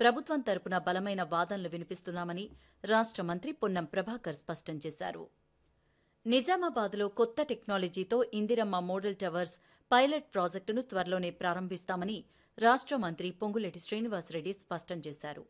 ప్రభుత్వం తరపున బలమైన వాదనలు వినిపిస్తున్నామని రాష్ట్ర మంత్రి పొన్నం ప్రభాకర్ స్పష్టం చేశారు నిజామాబాద్లో కొత్త టెక్నాలజీతో ఇందిరమ్మ మోడల్ టవర్స్ పైలట్ ప్రాజెక్టును త్వరలోనే ప్రారంభిస్తామని రాష్ట్ర మంత్రి పొంగులేటి శ్రీనివాసరెడ్డి స్పష్టం చేశారు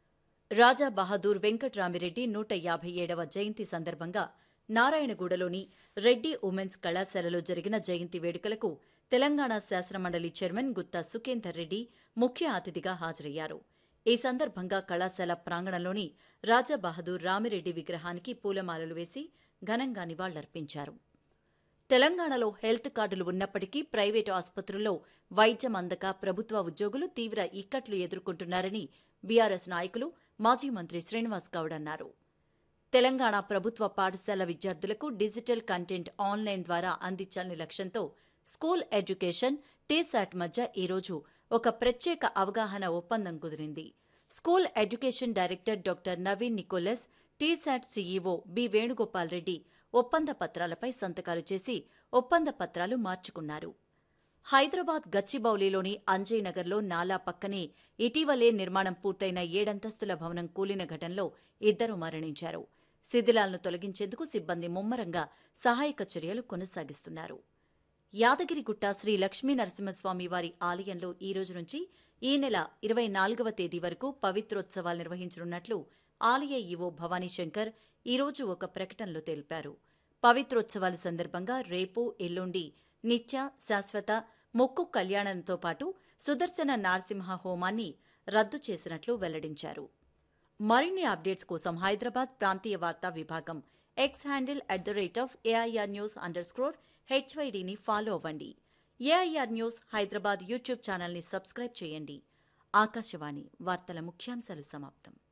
రాజా బహదూర్ వెంకట్రామిరెడ్డి నూట యాభై ఏడవ జయంతి సందర్భంగా నారాయణగూడలోని రెడ్డి ఉమెన్స్ కళాశాలలో జరిగిన జయంతి వేడుకలకు తెలంగాణ శాసనమండలి చైర్మన్ గుత్తా సుఖేందర్ రెడ్డి ముఖ్య అతిథిగా హాజరయ్యారు ఈ సందర్భంగా కళాశాల ప్రాంగణంలోని రాజా బహదూర్ రామిరెడ్డి విగ్రహానికి పూలమాలలు వేసి ఘనంగా నివాళులర్పించారు తెలంగాణలో హెల్త్ కార్డులు ఉన్నప్పటికీ ప్రైవేటు ఆసుపత్రుల్లో వైద్యం అందక ప్రభుత్వ ఉద్యోగులు తీవ్ర ఇక్కట్లు ఎదుర్కొంటున్నారని బీఆర్ఎస్ నాయకులు మాజీ మంత్రి శ్రీనివాస్ గౌడ్ అన్నారు తెలంగాణ ప్రభుత్వ పాఠశాల విద్యార్థులకు డిజిటల్ కంటెంట్ ఆన్లైన్ ద్వారా అందించాలనే లక్ష్యంతో స్కూల్ ఎడ్యుకేషన్ టీశాట్ మధ్య ఈరోజు ఒక ప్రత్యేక అవగాహన ఒప్పందం కుదిరింది school education director doctor Naveen Nicolas T SAT CEO B Venugopal Reddy ఒప్పంద పత్రాలపై సంతకాలు చేసి ఒప్పంద పత్రాలు మార్చుకున్నారు హైదరాబాద్ గచ్చిబౌలిలోని అంజయ్ నగర్లో నాలా పక్కనే ఇటీవలే నిర్మాణం పూర్తయిన ఏడంతస్తుల భవనం కూలిన ఘటనలో ఇద్దరు మరణించారు శిథిలాలను తొలగించేందుకు సిబ్బంది ముమ్మరంగా సహాయక చర్యలు కొనసాగిస్తున్నారు యాదగిరిగుట్ట శ్రీ లక్ష్మీ నరసింహస్వామి వారి ఆలయంలో ఈ రోజు నుంచి ఈ నెల ఇరవై నాలుగవ తేదీ వరకు పవిత్రోత్సవాలు నిర్వహించనున్నట్లు ఆలయ ఈవో భవానీ శంకర్ ఈరోజు ఒక ప్రకటనలో తెలిపారు పవిత్రోత్సవాల సందర్భంగా రేపు ఎల్లుండి నిత్య శాశ్వత మొక్కు కళ్యాణంతో పాటు సుదర్శన నారసింహ హోమాన్ని రద్దు చేసినట్లు వెల్లడించారు మరిన్ని అప్డేట్స్ కోసం హైదరాబాద్ ప్రాంతీయ వార్తా విభాగం X handle at the rate of AIR news underscore హెచ్వైడీని ఫాలో అవ్వండి ఏఐఆర్ న్యూస్ హైదరాబాద్ యూట్యూబ్ ఛానల్ని సబ్స్క్రైబ్ చేయండి ఆకాశవాణి వార్తల ముఖ్యాంశాలు సమాప్తం